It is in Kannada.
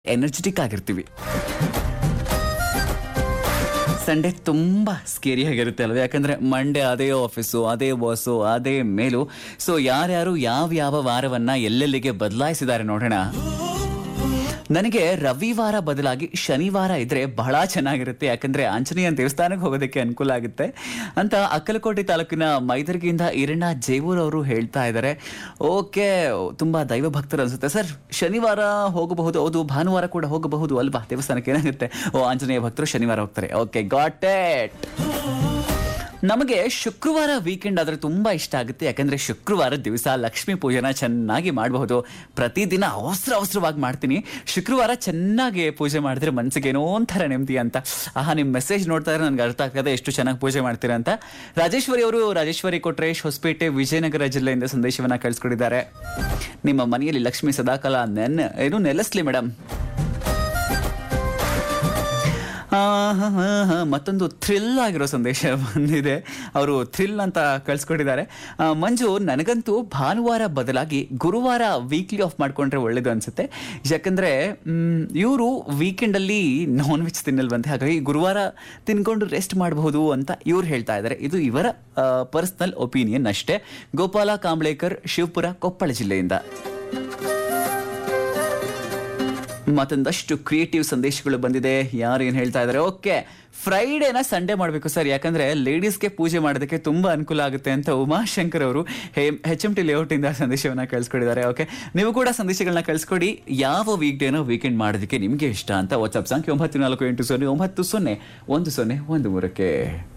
ಎನರ್ಜೆಟಿಕ್ ಆಗಿರ್ತೀವಿ ಸಂಡೇ ತುಂಬಾ ಸ್ಕೇರಿ ಆಗಿರುತ್ತೆ ಅಲ್ವಾ ಯಾಕಂದ್ರೆ ಮಂಡೇ ಅದೇ ಆಫೀಸು ಅದೇ ಬಾಸು ಅದೇ ಮೇಲು ಸೊ ಯಾರ್ಯಾರು ಯಾವ ಯಾವ ವಾರವನ್ನ ಎಲ್ಲೆಲ್ಲಿಗೆ ಬದಲಾಯಿಸಿದ್ದಾರೆ ನೋಡೋಣ ನನಗೆ ರವಿವಾರ ಬದಲಾಗಿ ಶನಿವಾರ ಇದ್ರೆ ಬಹಳ ಚೆನ್ನಾಗಿರುತ್ತೆ ಯಾಕಂದ್ರೆ ಆಂಜನೇಯ ದೇವಸ್ಥಾನಕ್ಕೆ ಹೋಗೋದಕ್ಕೆ ಅನುಕೂಲ ಆಗುತ್ತೆ ಅಂತ ಅಕ್ಕಲಕೋಟೆ ತಾಲೂಕಿನ ಮೈದರ್ಗಿಯಿಂದ ಈರಣ್ಣ ಜೇವೂರ್ ಅವರು ಹೇಳ್ತಾ ಇದ್ದಾರೆ ಓಕೆ ತುಂಬಾ ದೈವ ಭಕ್ತರು ಅನ್ಸುತ್ತೆ ಸರ್ ಶನಿವಾರ ಹೋಗಬಹುದು ಹೌದು ಭಾನುವಾರ ಕೂಡ ಹೋಗಬಹುದು ಅಲ್ವಾ ದೇವಸ್ಥಾನಕ್ಕೆ ಏನಾಗುತ್ತೆ ಓ ಆಂಜನೇಯ ಭಕ್ತರು ಶನಿವಾರ ಹೋಗ್ತಾರೆ ಓಕೆ ಗಾಟ್ ಇಟ್ ನಮಗೆ ಶುಕ್ರವಾರ ವೀಕೆಂಡ್ ಆದ್ರೆ ತುಂಬಾ ಇಷ್ಟ ಆಗುತ್ತೆ ಯಾಕಂದ್ರೆ ಶುಕ್ರವಾರ ದಿವಸ ಲಕ್ಷ್ಮೀ ಪೂಜೆನ ಚೆನ್ನಾಗಿ ಮಾಡಬಹುದು ಪ್ರತಿದಿನ ಅವಸರ ಅವಸರವಾಗಿ ಮಾಡ್ತೀನಿ ಶುಕ್ರವಾರ ಚೆನ್ನಾಗಿ ಪೂಜೆ ಮಾಡಿದ್ರೆ ಮನಸ್ಸಿಗೆ ಏನೋ ಒಂಥರ ನೆಮ್ಮದಿ ಅಂತ ಆಹಾ ನಿಮ್ಮ ಮೆಸೇಜ್ ನೋಡ್ತಾ ಇದ್ರೆ ನನಗೆ ಅರ್ಥ ಆಗ್ತದೆ ಎಷ್ಟು ಚೆನ್ನಾಗಿ ಪೂಜೆ ಮಾಡ್ತೀರಾ ಅಂತ ರಾಜೇಶ್ವರಿ ಅವರು ರಾಜೇಶ್ವರಿ ಕೊಟ್ರೇಶ್ ಹೊಸಪೇಟೆ ವಿಜಯನಗರ ಜಿಲ್ಲೆಯಿಂದ ಸಂದೇಶವನ್ನ ಕಳಿಸ್ಕೊಟ್ಟಿದ್ದಾರೆ ನಿಮ್ಮ ಮನೆಯಲ್ಲಿ ಲಕ್ಷ್ಮಿ ಸದಾಕಾಲ ನೆನ್ ಏನು ನೆಲೆಸ್ಲಿ ಮೇಡಮ್ ಆ, ಹ, ಹ, ಹ. ಮತ್ತೊಂದು ಥ್ರಿಲ್ ಆಗಿರೋ ಸಂದೇಶ ಬಂದಿದೆ ಅವರು ಥ್ರಿಲ್ ಅಂತ ಕಳ್ಸ್ಕೊಟ್ಟಿದ್ದಾರೆ ಆ, ಮಂಜು ನನಗಂತೂ ಭಾನುವಾರ ಬದಲಾಗಿ ಗುರುವಾರ ವೀಕ್ಲಿ ಆಫ್ ಮಾಡ್ಕೊಂಡ್ರೆ ಒಳ್ಳೇದು ಅನ್ಸುತ್ತೆ ಯಾಕಂದ್ರೆ ಇವರು ವೀಕೆಂಡಲ್ಲಿ ನಾನ್ ವೆಜ್ ತಿನ್ನಲ್ವಂತೆ ಹಾಗಾಗಿ ಗುರುವಾರ ತಿನ್ಕೊಂಡು ರೆಸ್ಟ್ ಮಾಡಬಹುದು ಅಂತ ಇವ್ರು ಹೇಳ್ತಾ ಇದ್ದಾರೆ ಇದು ಇವರ ಪರ್ಸನಲ್ ಒಪಿನಿಯನ್ ಅಷ್ಟೇ ಗೋಪಾಲ ಕಾಂಬ್ಳೇಕರ್ ಶಿವಪುರ ಕೊಪ್ಪಳ ಜಿಲ್ಲೆಯಿಂದ ಮತ್ತೊಂದಷ್ಟು ಕ್ರಿಯೇಟಿವ್ ಸಂದೇಶಗಳು ಬಂದಿದೆ ಯಾರು ಏನು ಹೇಳ್ತಾ ಇದ್ದಾರೆ ಓಕೆ ಫ್ರೈಡೇನ ಸಂಡೇ ಮಾಡಬೇಕು ಸರ್ ಯಾಕಂದ್ರೆ ಲೇಡೀಸ್ಗೆ ಪೂಜೆ ಮಾಡೋದಕ್ಕೆ ತುಂಬಾ ಅನುಕೂಲ ಆಗುತ್ತೆ ಅಂತ ಉಮಾಶಂಕರ್ ಅವರು ಹೆಚ್ ಎಂ ಟಿ ಲೇಔಟಿಂದ ಸಂದೇಶವನ್ನ ಕಳಿಸ್ಕೊಟ್ಟಿದ್ದಾರೆ ಓಕೆ ನೀವು ಕೂಡ ಸಂದೇಶಗಳನ್ನ ಕಳಿಸ್ಕೊಡಿ ಯಾವ ವೀಕ್ ಡೇನೋ ವೀಕೆಂಡ್ ಮಾಡೋದಕ್ಕೆ ನಿಮಗೆ ಇಷ್ಟ ಅಂತ ವಾಟ್ಸ್ಆಪ್ ಸಂಖ್ಯೆ ಒಂಬತ್ತು ನಾಲ್ಕು ಎಂಟು ಸೊನ್ನೆ ಒಂಬತ್ತು ಸೊನ್ನೆ ಒಂದು ಸೊನ್ನೆ ಒಂದು ಮೂರಕ್ಕೆ